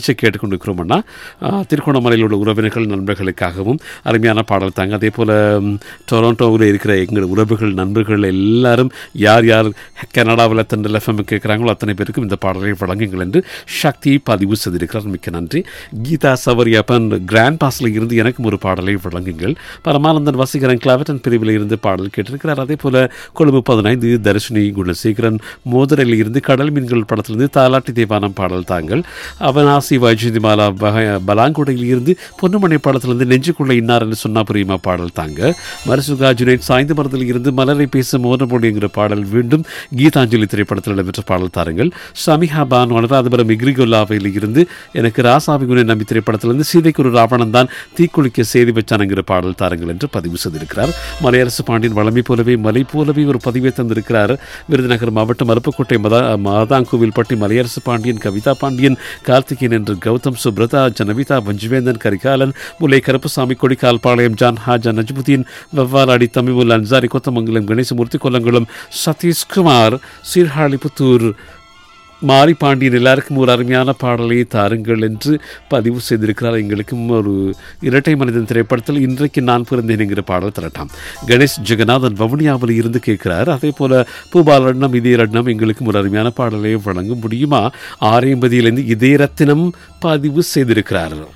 நிகழ்ச்சியை கேட்டுக்கொண்டிருக்கிறோம் அண்ணா ஆ, திருகோணமலையில் உள்ள உறவினர்கள் நண்பர்களுக்காகவும் அருமையான பாடல் தாங்க அதே போல் டொரண்டோவில் இருக்கிற எங்கள் உறவுகள் நண்பர்கள் எல்லாரும் யார் யார் கனடாவில் தண்டல் எஃப்எம் கேட்குறாங்களோ அத்தனை பேருக்கும் இந்த பாடலை வழங்குங்கள் என்று சக்தி பதிவு செய்திருக்கிறார் மிக்க நன்றி கீதா சவரியப்பன் கிராண்ட் பாஸில் இருந்து எனக்கும் ஒரு பாடலை வழங்குங்கள் பரமானந்தன் வசீகரன் கிளாவட்டன் பிரிவில் இருந்து பாடல் கேட்டிருக்கிறார் அதே போல கொழும்பு பதினைந்து தர்ஷினி குணசேகரன் மோதரில் இருந்து கடல் மீன்கள் படத்திலிருந்து தாலாட்டி தேவானம் பாடல் தாங்கள் அவனாசி வைஜந்திமாலா பலாங்குடையில் இருந்து பொன்னுமணி படத்திலிருந்து நெஞ்சுக்குள்ள இன்னார் என்று சொன்னா புரியுமா பாடல் தாங்க மரசுகா ஜுனைட் சாய்ந்த மரத்தில் இருந்து மலரை பேச மோனமொழி என்கிற பாடல் மீண்டும் கீதாஞ்சலி திரைப்படத்தில் இடம்பெற்ற பாடல் தாருங்கள் சமிஹா பான் வனராதபுரம் இக்ரிகொல்லாவில் இருந்து எனக்கு ராசாவி குணை நம்பி திரைப்படத்திலிருந்து சீதைக்கு ஒரு ராவணன் தான் தீக்குளிக்க செய்தி வச்சானுங்கிற பாடல் தாருங்கள் என்று பதிவு செய்திருக்கிறார் மலையரசு பாண்டியன் வளமை போலவே மலை போலவே ஒரு பதிவை தந்திருக்கிறார் விருதுநகர் மாவட்டம் அருப்புக்கோட்டை மதா மாதாங்கோவில்பட்டி மலையரசு பாண்டியன் கவிதா பாண்டியன் கார்த்திகேயன் என்று கௌதம் சுப்ரதா ஜனவிதா வஞ்சுவேந்தன் கரிகாலன் முல்லை கருப்புசாமி கொடிக்கால் பாளையம் ஜான் ஹாஜா நஜ்முதீன் வெவ்வாலாடி தமிமுல் அன்சாரி கொத்தமங்கலம் கணேசமூர்த்தி கொல்லங்குளம் சதீஷ்குமார் சீர்காழிபுத்தூர் மாரி பாண்டியன் எல்லாருக்கும் ஒரு அருமையான பாடலை தாருங்கள் என்று பதிவு செய்திருக்கிறார் எங்களுக்கும் ஒரு இரட்டை மனிதன் திரைப்படத்தில் இன்றைக்கு நான் பிறந்தேன் என்கிற பாடல் தரட்டாம் கணேஷ் ஜெகநாதன் வவுனியாவில் இருந்து கேட்கிறார் அதே போல பூபாலண்ணம் இதய ரட்னம் எங்களுக்கும் ஒரு அருமையான பாடலை வழங்க முடியுமா ஆரையம்பதியிலிருந்து இதய ரத்தினம் பதிவு செய்திருக்கிறார்